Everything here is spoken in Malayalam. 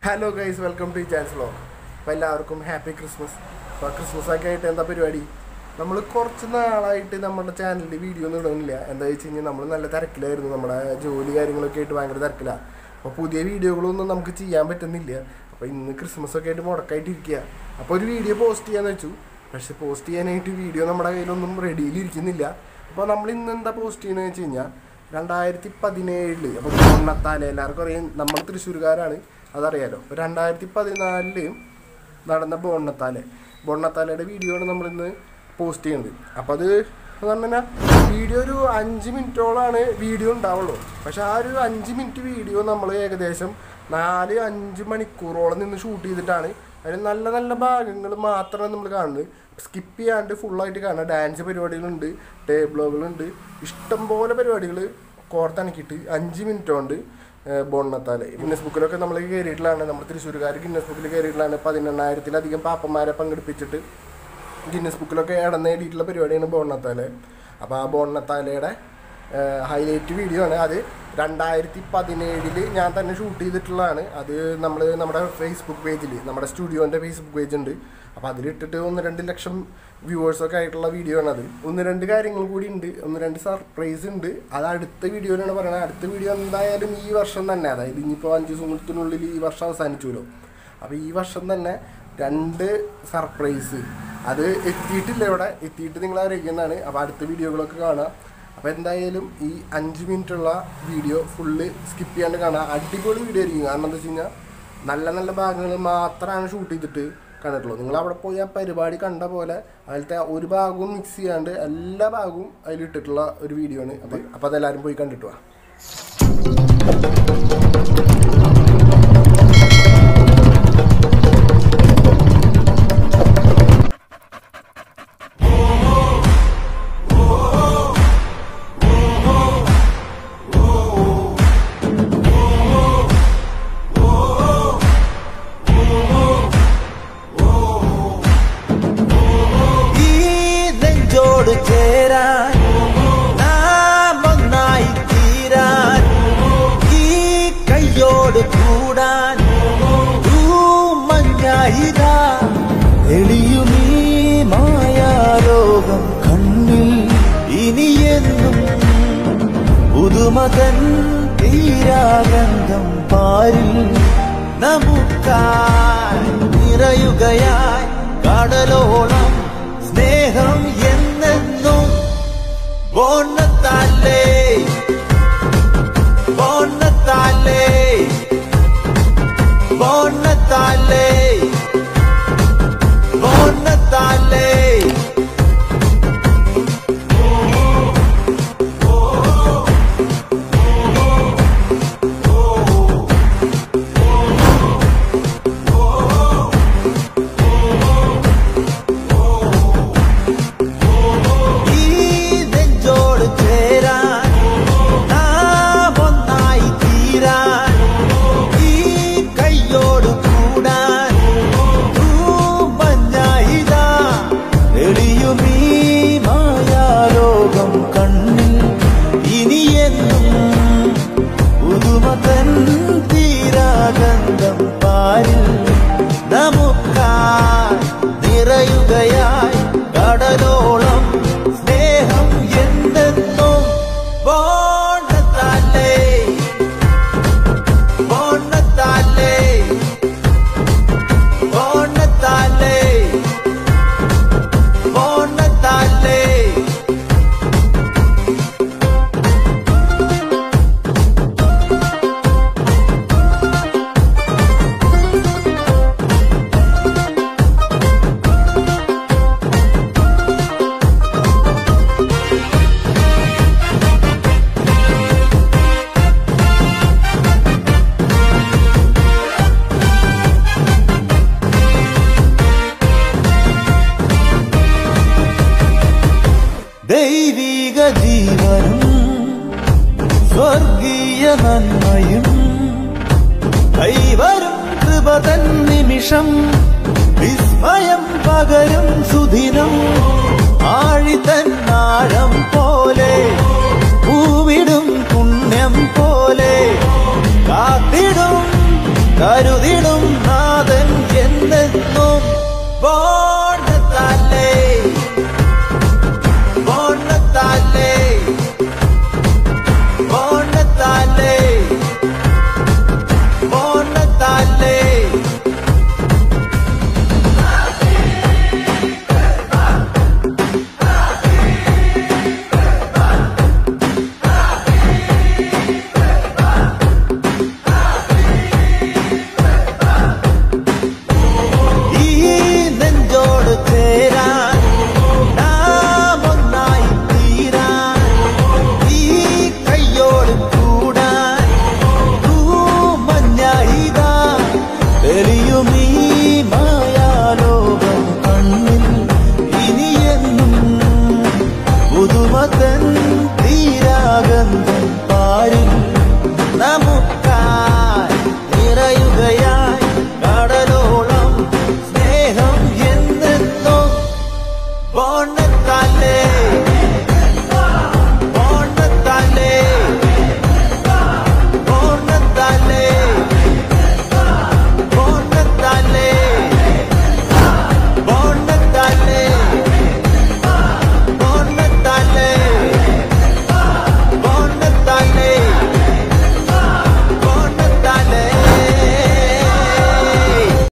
hello guys welcome to Chan's vlog അപ്പോൾ എല്ലാവർക്കും ഹാപ്പി ക്രിസ്മസ് അപ്പോൾ ക്രിസ്മസ് ഒക്കെ ആയിട്ട് എന്താ പരിപാടി നമ്മൾ കുറച്ച് നാളായിട്ട് നമ്മുടെ ചാനലിൽ വീഡിയോ ഒന്നും ഇടുന്നില്ല എന്താ വെച്ച് കഴിഞ്ഞാൽ നമ്മൾ നല്ല തിരക്കിലായിരുന്നു നമ്മുടെ ജോലി കാര്യങ്ങളൊക്കെ ആയിട്ട് ഭയങ്കര തിരക്കിലാണ് അപ്പോൾ പുതിയ വീഡിയോകളൊന്നും നമുക്ക് ചെയ്യാൻ പറ്റുന്നില്ല അപ്പോൾ ഇന്ന് ക്രിസ്മസ് ഒക്കെ ആയിട്ട് മുടക്കായിട്ടിരിക്കുക അപ്പോൾ ഒരു വീഡിയോ പോസ്റ്റ് ചെയ്യാന്ന് വെച്ചു പക്ഷെ പോസ്റ്റ് ചെയ്യാനായിട്ട് വീഡിയോ നമ്മുടെ കയ്യിലൊന്നും റെഡിയിലിരിക്കുന്നില്ല അപ്പോൾ നമ്മൾ ഇന്ന് എന്താ പോസ്റ്റ് ചെയ്യുന്നത് വെച്ച് കഴിഞ്ഞാൽ രണ്ടായിരത്തി പതിനേഴില് അപ്പോൾ പൊണ്ണത്താല എല്ലാവർക്കും അറിയാം നമ്മൾ തൃശ്ശൂർക്കാരാണ് അതറിയാലോ അപ്പോൾ രണ്ടായിരത്തി പതിനാലില് നടന്ന ബോണ്ണത്താല ബോണ്ണത്താലയുടെ വീഡിയോ ആണ് നമ്മളിന്ന് പോസ്റ്റ് ചെയ്യുന്നത് അപ്പോൾ അത് എന്ന് പറഞ്ഞാൽ വീഡിയോ ഒരു അഞ്ച് മിനിറ്റോളാണ് വീഡിയോ ഉണ്ടാവുള്ളൂ പക്ഷെ ആ ഒരു അഞ്ച് മിനിറ്റ് വീഡിയോ നമ്മൾ ഏകദേശം നാല് അഞ്ച് മണിക്കൂറോളം നിന്ന് ഷൂട്ട് ചെയ്തിട്ടാണ് അതിൽ നല്ല നല്ല ഭാഗങ്ങൾ മാത്രമാണ് നമ്മൾ കാണുന്നത് സ്കിപ്പ് ചെയ്യാണ്ട് ഫുള്ളായിട്ട് കാണുക ഡാൻസ് പരിപാടികളുണ്ട് ടേബിളുകളുണ്ട് ഇഷ്ടംപോലെ പരിപാടികൾ കോർത്തിണക്കിയിട്ട് അഞ്ച് മിനിറ്റ് കൊണ്ട് ബോണ്ണത്താല് ഗിന്നസ് ബുക്കിലൊക്കെ നമ്മൾ കയറിയിട്ടുള്ളതാണ് നമ്മൾ തൃശ്ശൂർക്കാർ ഗിന്നസ് ബുക്കിൽ കയറിയിട്ടുള്ളതാണ് പതിനെണ്ണായിരത്തിലധികം പാപ്പന്മാരെ പങ്കെടുപ്പിച്ചിട്ട് ഗിന്നസ് ബുക്കിലൊക്കെ ഇടം നേടിയിട്ടുള്ള പരിപാടിയാണ് ബോണ്ണത്താല് അപ്പോൾ ആ ബോണ്ണത്താലയുടെ ഹൈലൈറ്റ് വീഡിയോ ആണ് അത് രണ്ടായിരത്തി പതിനേഴില് ഞാൻ തന്നെ ഷൂട്ട് ചെയ്തിട്ടുള്ളതാണ് അത് നമ്മൾ നമ്മുടെ ഫേസ്ബുക്ക് പേജിൽ നമ്മുടെ സ്റ്റുഡിയോൻ്റെ ഫേസ്ബുക്ക് പേജ് ഉണ്ട് അപ്പോൾ അതിലിട്ടിട്ട് ഒന്ന് രണ്ട് ലക്ഷം വ്യൂവേഴ്സൊക്കെ ആയിട്ടുള്ള വീഡിയോ ആണ് അത് ഒന്ന് രണ്ട് കാര്യങ്ങൾ കൂടി ഉണ്ട് ഒന്ന് രണ്ട് സർപ്രൈസ് ഉണ്ട് അത് അടുത്ത വീഡിയോയിലാണ് പറയുന്നത് അടുത്ത വീഡിയോ എന്തായാലും ഈ വർഷം തന്നെ അതായത് ഇനിയിപ്പോൾ അഞ്ച് ദിവസത്തിനുള്ളിൽ ഈ വർഷം അവസാനിച്ചുല്ലോ അപ്പോൾ ഈ വർഷം തന്നെ രണ്ട് സർപ്രൈസ് അത് എത്തിയിട്ടില്ല ഇവിടെ എത്തിയിട്ട് നിങ്ങൾ അറിയിക്കുന്നതാണ് അപ്പോൾ അടുത്ത വീഡിയോകളൊക്കെ കാണാം അപ്പോൾ എന്തായാലും ഈ അഞ്ച് മിനിറ്റുള്ള വീഡിയോ ഫുള്ള് സ്കിപ്പ് ചെയ്യാണ്ട് കാണാം അടിപൊളി വീഡിയോ ആയിരിക്കും കാരണം എന്താ വെച്ച് കഴിഞ്ഞാൽ നല്ല നല്ല ഭാഗങ്ങൾ മാത്രമാണ് ഷൂട്ട് ചെയ്തിട്ട് കണ്ടിട്ടുള്ളൂ നിങ്ങൾ അവിടെ പോയി ആ പരിപാടി കണ്ട പോലെ അതിലത്തെ ഒരു ഭാഗവും മിക്സ് ചെയ്യാണ്ട് എല്ലാ ഭാഗവും അതിലിട്ടിട്ടുള്ള ഒരു വീഡിയോ ആണ് അപ്പോൾ അപ്പോൾ അതെല്ലാവരും പോയി കണ്ടിട്ട് വാ ഈ നെഞ്ചോട് ചേരാൻ നാം ഒന്നായി തീരാൻ ഈ കയ്യോട് കൂടാൻ മഞ്ഞായിതാ എളിയുമീ മായാലോകം കണ്ണിൽ ഇനിയെന്നും പുതുമതൻ തീരാഗന്ധം പാരിൽ നമുക്കായി നിറയുകയായി കടലോളം സ്നേഹം എന്നെന്നും ബോണ്ണത്താലേ ബോണ്ണത്താലേ ബോണ്ണത്താലേ ബോണ്ണത്താലേ ഈ നെഞ്ചോട് ചേരാൻ നാം ഒന്നായി തീരാൻ ഈ കയ്യോട് കൂടാൻ മഞ്ഞായിതാ എളിയുമീ മായാലോകം കണ്ണിൽ ഇനിയെന്നും പുതുമതൻ തീരാഗന്ധം പാരിൽ നമുക്കായി നിറയുകയായി കടലോളം സ്നേഹം എന്തെന്നും ബോണത്താലേ ബോണത്താലേ ബോണത്താലേ ബോണത്താലേ ദൈവിക ജീവനും സ്വർഗീയ നന്മയും കൈവരും കൃപതൻ നിമിഷം വിസ്മയം പകരും സുദിനം ആഴിതൻ ആഴം പോലെ പൂവിടും പുണ്യം പോലെ കാത്തിടും കരുതിടും നാഥൻ എന്നെന്നും പോ